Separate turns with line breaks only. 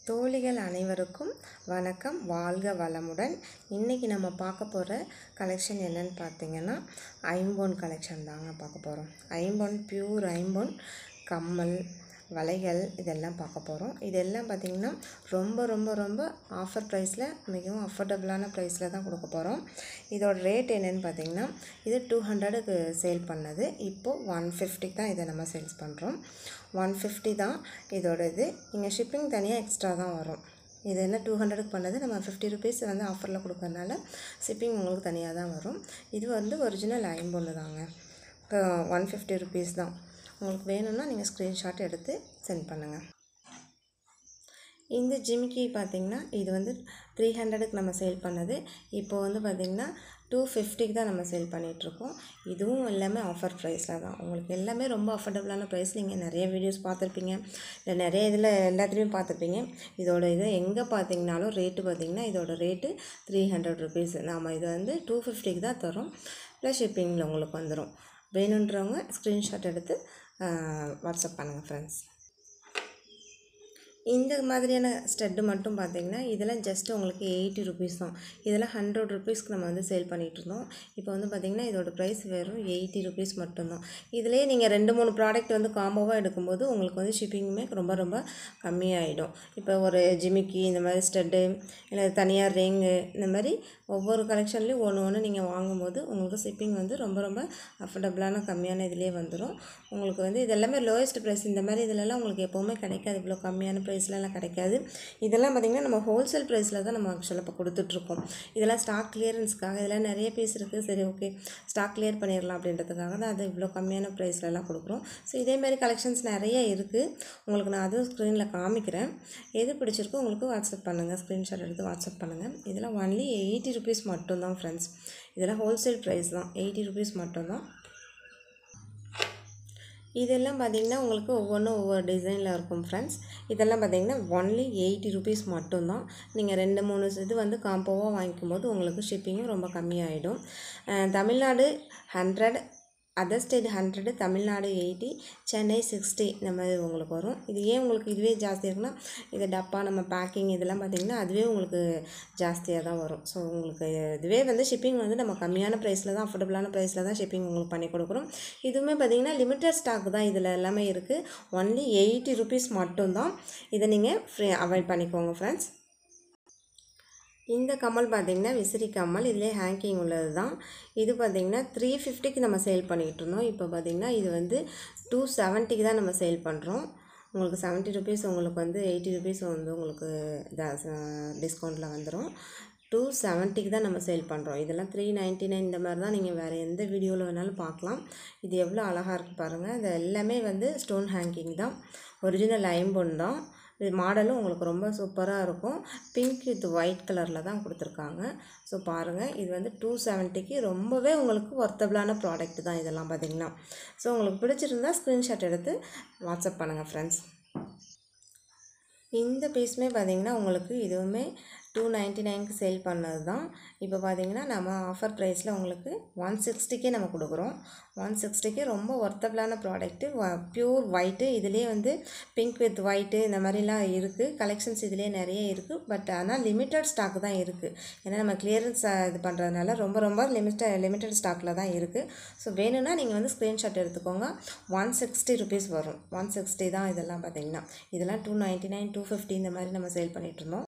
தோழிகள் அனைவருக்கும் வணக்கம் வாழ்க வளமுடன் இன்றைக்கி நம்ம பார்க்க போகிற கலெக்ஷன் என்னன்னு பார்த்தீங்கன்னா ஐம்பொன் கலெக்ஷன் தாங்க பார்க்க போகிறோம் ஐம்பொன் பியூர் ஐம்பொன் கம்மல் வளைகள் இதெல்லாம் பார்க்க போகிறோம் இதெல்லாம் பார்த்திங்கன்னா ரொம்ப ரொம்ப ரொம்ப ஆஃபர் ப்ரைஸில் மிகவும் அஃபோர்டபுளான ப்ரைஸில் தான் கொடுக்க போகிறோம் இதோட ரேட் என்னென்னு பார்த்தீங்கன்னா இது டூ ஹண்ட்ரடுக்கு சேல் பண்ணது இப்போது ஒன் ஃபிஃப்டிக்கு தான் இதை நம்ம சேல்ஸ் பண்ணுறோம் ஒன் ஃபிஃப்டி தான் இதோட இது இங்கே ஷிப்பிங் தனியாக எக்ஸ்ட்ரா தான் வரும் இது என்ன டூ ஹண்ட்ரடுக்கு பண்ணது நம்ம ஃபிஃப்டி ருபீஸ் வந்து ஆஃபரில் கொடுக்கறனால ஷிப்பிங் உங்களுக்கு தனியாக தான் வரும் இது வந்து ஒரிஜினல் ஐம்பொன்று தாங்க ஒன் ஃபிஃப்டி ருபீஸ் தான் உங்களுக்கு வேணும்னா நீங்கள் ஸ்க்ரீன்ஷாட் எடுத்து சென்ட் பண்ணுங்கள் இந்த ஜிமிக்கி பார்த்திங்கன்னா இது வந்து த்ரீ ஹண்ட்ரடுக்கு நம்ம சேல் பண்ணது இப்போ வந்து பார்த்திங்கன்னா டூ ஃபிஃப்டிக்கு தான் நம்ம சேல் பண்ணிகிட்ருக்கோம் இதுவும் எல்லாமே ஆஃபர் ப்ரைஸில் தான் உங்களுக்கு எல்லாமே ரொம்ப அஃபோர்டபுளான ப்ரைஸ் நீங்கள் நிறைய வீடியோஸ் பார்த்துருப்பீங்க இல்லை நிறைய இதில் எல்லாத்துலேயும் பார்த்துருப்பீங்க இதோட இது எங்கே பார்த்தீங்கனாலும் ரேட்டு பார்த்திங்கன்னா இதோட ரேட்டு த்ரீ ஹண்ட்ரட் ருபீஸ் நாம் இதை வந்து டூ ஃபிஃப்டிக்கு தான் தரோம் ப்ளஸ் ஷிப்பிங்கில் உங்களுக்கு வந்துடும் வேணுன்றவங்க ஸ்க்ரீன்ஷாட் எடுத்து வாட்ஸ்அப் பண்ணுங்கள் ஃப்ரெண்ட்ஸ் இந்த மாதிரியான ஸ்டட்டு மட்டும் பார்த்தீங்கன்னா இதெல்லாம் ஜஸ்ட் உங்களுக்கு எயிட்டி ருபீஸ் தான் இதெல்லாம் ஹண்ட்ரட் ருபீஸ்க்கு நம்ம வந்து சேல் பண்ணிகிட்ருந்தோம் இப்போ வந்து பார்த்திங்கன்னா இதோட ப்ரைஸ் வெறும் எயிட்டி ருபீஸ் மட்டும்தான் இதிலே நீங்கள் ரெண்டு மூணு ப்ராடக்ட் வந்து காம்போவாக எடுக்கும்போது உங்களுக்கு வந்து ஷிப்பிங்குமே ரொம்ப ரொம்ப கம்மியாகிடும் இப்போ ஒரு ஜிமிக்கி இந்த மாதிரி ஸ்டட்டு இல்லை தனியார் ரிங்கு இந்த மாதிரி ஒவ்வொரு கலெக்ஷன்லேயும் ஒன்று ஒன்று நீங்கள் வாங்கும்போது உங்களுக்கு ஷிப்பிங் வந்து ரொம்ப ரொம்ப அஃபோர்டபுளான கம்மியான இதிலே வந்துடும் உங்களுக்கு வந்து இது எல்லாமே லோயஸ்ட் ப்ரைஸ் இந்த மாதிரி இதிலலாம் உங்களுக்கு எப்போவுமே கிடைக்காது இவ்வளோ கம்மியான ப்ரைஸ்லலாம் கிடைக்காது இதெல்லாம் பார்த்திங்கன்னா நம்ம ஹோல்சேல் ப்ரைஸில் தான் நம்ம ஆக்சுவலாக இப்போ கொடுத்துட்ருக்கோம் இதெல்லாம் ஸ்டாக் கிளியரன்ஸ்க்காக இதெல்லாம் நிறைய பீஸ் இருக்குது சரி ஓகே ஸ்டாக் கிளியர் பண்ணிடலாம் அப்படின்றதுக்காக தான் அது இவ்வளோ கம்மியான ப்ரைஸ்லலாம் கொடுக்குறோம் ஸோ இதேமாதிரி கலெக்ஷன்ஸ் நிறைய இருக்குது உங்களுக்கு நான் அதுவும் ஸ்க்ரீனில் காமிக்கிறேன் எது பிடிச்சிருக்கோ உங்களுக்கு வாட்ஸ்அப் பண்ணுங்கள் ஸ்க்ரீன்ஷாட் எடுத்து வாட்ஸ்அப் பண்ணுங்கள் இதெல்லாம் ஒன்லி எயிட்டி ருபீஸ் மட்டும்தான் ஃப்ரெண்ட்ஸ் இதெல்லாம் ஹோல்சேல் ப்ரைஸ் தான் எயிட்டி ருபீஸ் மட்டும்தான் இதெல்லாம் பார்த்திங்கன்னா உங்களுக்கு ஒவ்வொன்றும் ஒவ்வொரு டிசைனில் இருக்கும் ஃப்ரெண்ட்ஸ் இதெல்லாம் பார்த்திங்கன்னா ஒன்லி எயிட்டி ருபீஸ் மட்டும்தான் நீங்கள் ரெண்டு மூணு இது வந்து காம்போவாக வாங்கிக்கும் போது உங்களுக்கு ஷிப்பிங்கும் ரொம்ப கம்மியாயிடும் Tamil Nadu hundred other state hundred Tamil Nadu eighty Chennai sixty இந்த மாதிரி உங்களுக்கு வரும் இது ஏன் உங்களுக்கு இதுவே ஜாஸ்தி இருக்குன்னா இது டப்பா நம்ம பேக்கிங் இதெல்லாம் பார்த்திங்கன்னா அதுவே உங்களுக்கு ஜாஸ்தியாக தான் வரும் ஸோ உங்களுக்கு இதுவே வந்து ஷிப்பிங் வந்து நம்ம கம்மியான ப்ரைஸில் தான் அஃபோர்டபுளான ப்ரைஸில் தான் ஷிப்பிங் உங்களுக்கு பண்ணி கொடுக்குறோம் இதுவுமே பார்த்திங்கன்னா லிமிட்டட் ஸ்டாக் தான் இதில் எல்லாமே இருக்குது ஒன்லி எயிட்டி ருபீஸ் மட்டும்தான் இதை நீங்கள் ஃப்ரீ அவாய்ட் பண்ணிக்கோங்க ஃப்ரெண்ட்ஸ் இந்த கம்மல் பார்த்திங்கன்னா விசிறி கம்மல் இதிலே ஹேங்கிங் உள்ளது தான் இது பார்த்திங்கன்னா த்ரீ ஃபிஃப்டிக்கு நம்ம சேல் பண்ணிக்கிட்டு இருந்தோம் இப்போ பார்த்திங்கன்னா இது வந்து டூ செவன்ட்டிக்கு தான் நம்ம சேல் பண்ணுறோம் உங்களுக்கு செவன்ட்டி ருபீஸ் உங்களுக்கு வந்து எயிட்டி ருபீஸ் வந்து உங்களுக்கு டிஸ்கவுண்ட்டில் வந்துடும் டூ செவன்ட்டிக்கு தான் நம்ம சேல் பண்ணுறோம் இதெல்லாம் த்ரீ நைன்ட்டி நைன் இந்த மாதிரி தான் நீங்கள் வேறு எந்த வீடியோவில் வேணாலும் பார்க்கலாம் இது எவ்வளோ அழகாக இருக்குது பாருங்கள் இது எல்லாமே வந்து ஸ்டோன் ஹேங்கிங் தான் ஒரிஜினல் ஐம்பொன் தான் இது மாடலும் உங்களுக்கு ரொம்ப சூப்பராக இருக்கும் பிங்க் வித் ஒயிட் கலரில் தான் கொடுத்துருக்காங்க ஸோ பாருங்கள் இது வந்து டூ செவன்ட்டிக்கு ரொம்பவே உங்களுக்கு ஒர்த்தபிளான ப்ராடக்ட் தான் இதெல்லாம் பார்த்திங்கன்னா ஸோ உங்களுக்கு பிடிச்சிருந்தா ஸ்க்ரீன்ஷாட் எடுத்து வாட்ஸ்அப் பண்ணுங்கள் ஃப்ரெண்ட்ஸ் இந்த பீஸுமே பார்த்திங்கன்னா உங்களுக்கு இதுவுமே டூ நைன்ட்டி நைனுக்கு சேல் பண்ணது தான் இப்போ பார்த்தீங்கன்னா நம்ம ஆஃபர் ப்ரைஸில் உங்களுக்கு ஒன் சிக்ஸ்டிக்கே நம்ம கொடுக்குறோம் ஒன் சிக்ஸ்டிக்கு ரொம்ப ஒர்த்தபிளான ப்ராடக்ட்டு ப்யூர் ஒயிட்டு இதுலேயே வந்து பிங்க் வித் ஒயிட்டு இந்த மாதிரிலாம் இருக்குது கலெக்ஷன்ஸ் இதுலேயே நிறைய இருக்குது பட் ஆனால் லிமிட்டட் ஸ்டாக் தான் இருக்குது ஏன்னா நம்ம கிளியரன்ஸ் இது பண்ணுறதுனால ரொம்ப ரொம்ப லிமிட்டட் லிமிட்டட் ஸ்டாக்கில் தான் இருக்குது ஸோ வேணும்னா நீங்கள் வந்து ஸ்க்ரீன்ஷாட் எடுத்துக்கோங்க ஒன் சிக்ஸ்டி ருபீஸ் வரும் ஒன் சிக்ஸ்டி தான் இதெல்லாம் பார்த்தீங்கன்னா இதெல்லாம் two ninety nine two fifty இந்த மாதிரி நம்ம சேல் பண்ணிகிட்டு இருந்தோம்